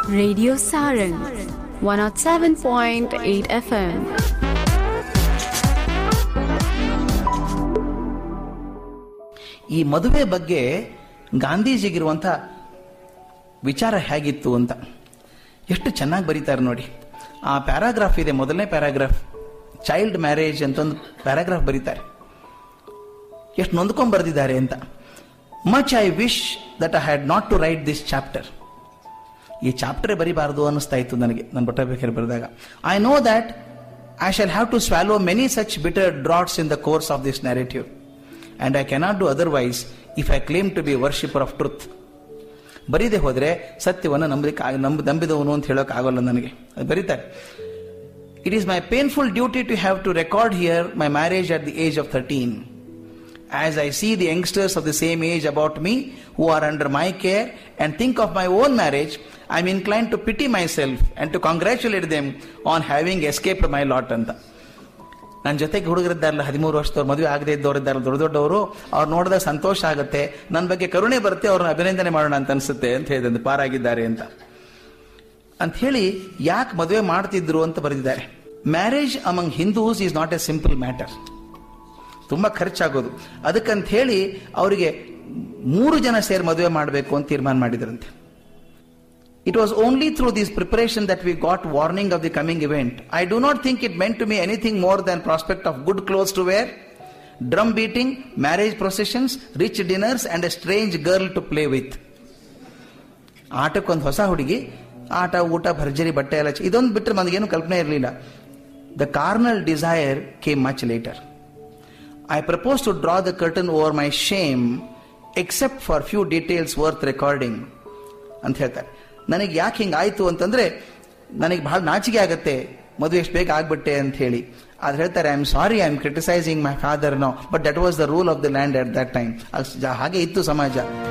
Radio Saran 107.8 FM. ಈ ಮದುವೆ ಬಗ್ಗೆ ಗಾಂಧೀಜಿಗಿರುವಂಥ ವಿಚಾರ ಹೇಗಿತ್ತು ಅಂತ ಎಷ್ಟು ಚೆನ್ನಾಗಿ ಬರೀತಾರೆ ನೋಡಿ ಆ ಪ್ಯಾರಾಗ್ರಾಫ್ ಇದೆ ಮೊದಲನೇ ಪ್ಯಾರಾಗ್ರಾಫ್ ಚೈಲ್ಡ್ ಮ್ಯಾರೇಜ್ ಅಂತ ಒಂದು ಪ್ಯಾರಾಗ್ರಾಫ್ ಬರೀತಾರೆ ಎಷ್ಟು ನೊಂದ್ಕೊಂಡ್ ಬರೆದಿದ್ದಾರೆ ಅಂತ much I wish that I had not to write this chapter ಈ ಚಾಪ್ಟರ್ ಬರಿಬಾರದು ಅನ್ನಿಸ್ತಾ ಇತ್ತು ನನಗೆ ನನ್ನ ಬಟ್ಟಬೇಕಾದ್ರೆ ಬರೆದಾಗ I know that I shall have to swallow many such bitter draughts in the course of this narrative and I cannot do otherwise if I claim to be worshipper of truth ಬರೀದೆ ಹೋದ್ರೆ ಸತ್ಯವನ್ನು ನಂಬಲಿಕ್ಕೆ ಆಗ- ನಂಬ ನಂಬಿದವನು ಅಂತ ಹೇಳೋಕೆ ಆಗೋಲ್ಲ ನನಗೆ ಅದು ಬರೀತಾರೆ it is my painful duty to have to record here my marriage at the age of thirteen as I see the youngsters of the same age about me who are under my care and think of my own marriage, I am inclined to pity myself and to congratulate them on having escaped my lot ಅಂತ ನನ್ನ ಜೊತೆಗೆ ಹುಡುಗರಿದ್ದಾರಲ್ಲ ಹದಿಮೂರು ವರ್ಷದವ್ರು ಮದುವೆ ಆಗದೆ ಇದ್ದವ್ರು ಇದ್ದಾರಲ್ಲ ದೊಡ್ಡ ದೊಡ್ಡವರು ಅವ್ರು ನೋಡಿದಾಗ ಸಂತೋಷ ಆಗುತ್ತೆ ನನ್ನ ಬಗ್ಗೆ ಕರುಣೆ ಬರುತ್ತೆ ಅವ್ರನ್ನ ಅಭಿನಂದನೆ ಮಾಡೋಣ ಅಂತ ಅನ್ಸುತ್ತೆ ಅಂತ ಹೇಳಿದಂತೆ ಪಾರಾಗಿದ್ದಾರೆ ಅಂತ ಅಂತ ಹೇಳಿ ಯಾಕೆ ಮದುವೆ ಮಾಡ್ತಿದ್ರು ಅಂತ ಬರೆದಿದ್ದಾರೆ marriage among Hindus is not a simple matter ತುಂಬಾ ಖರ್ಚಾಗೋದು ಅದಕ್ಕಂತ ಹೇಳಿ ಅವರಿಗೆ ಮೂರು ಜನ ಸೇರಿ ಮದುವೆ ಮಾಡಬೇಕು ಅಂತ ತೀರ್ಮಾನ ಮಾಡಿದ್ರಂತೆ it was only through this preparation that we got warning of the coming event I do not think it meant to me anything more than prospect of good clothes to wear drum beating marriage processions rich dinners and a strange girl to play with ಆಟಕ್ಕೊಂದು ಹೊಸ ಹುಡುಗಿ ಆಟ ಊಟ ಭರ್ಜರಿ ಬಟ್ಟೆ ಎಲ್ಲ ಚ- ಇದೊಂದು ಬಿಟ್ಟರೆ ನನಗೇನು ಕಲ್ಪನೆ ಇರಲಿಲ್ಲ the carnal desire came much later I propose to draw the curtain over my shame except for few details worth recording ಅಂತ ಹೇಳ್ತಾರೆ ನನಗೆ ಯಾಕೆ ಹಿಂಗಾಯ್ತು ಅಂತಂದ್ರೆ ನನಗೆ ಬಹಳ ನಾಚಿಕೆ ಆಗತ್ತೆ ಮದುವೆ ಎಷ್ಟು ಬೇಗ ಆಗ್ಬಿಟ್ಟೆ ಅಂತ ಹೇಳಿ ಆದ್ರೆ ಹೇಳ್ತಾರೆ I am sorry I am criticising my father no but that was the rule of the land at that time ಹಾಗೆ ಇತ್ತು ಸಮಾಜ